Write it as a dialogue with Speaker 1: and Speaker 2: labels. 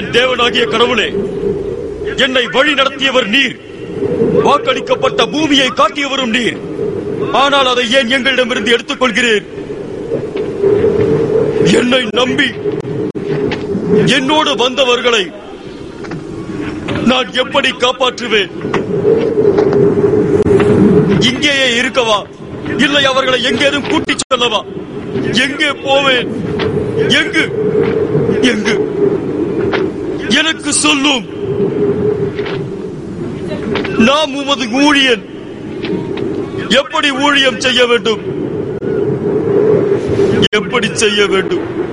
Speaker 1: என் தேவனாகிய கடவுளே என்னை வழி நடத்தியவர் நீர் வாக்களிக்கப்பட்ட பூமியை காட்டியவரும் நீர் ஆனால் அதை ஏன் எங்களிடமிருந்து எடுத்துக் கொள்கிறேன் என்னை நம்பி என்னோடு வந்தவர்களை நான் எப்படி காப்பாற்றுவேன் இங்கேயே இருக்கவா இல்லை அவர்களை எங்கேனும் கூட்டிச் செல்லவா எங்கே போவேன் எங்கு எங்கு எனக்கு சொல்லும் நாம் உமது ஊழியன் எப்படி ஊழியம் செய்ய வேண்டும் எப்படி செய்ய வேண்டும்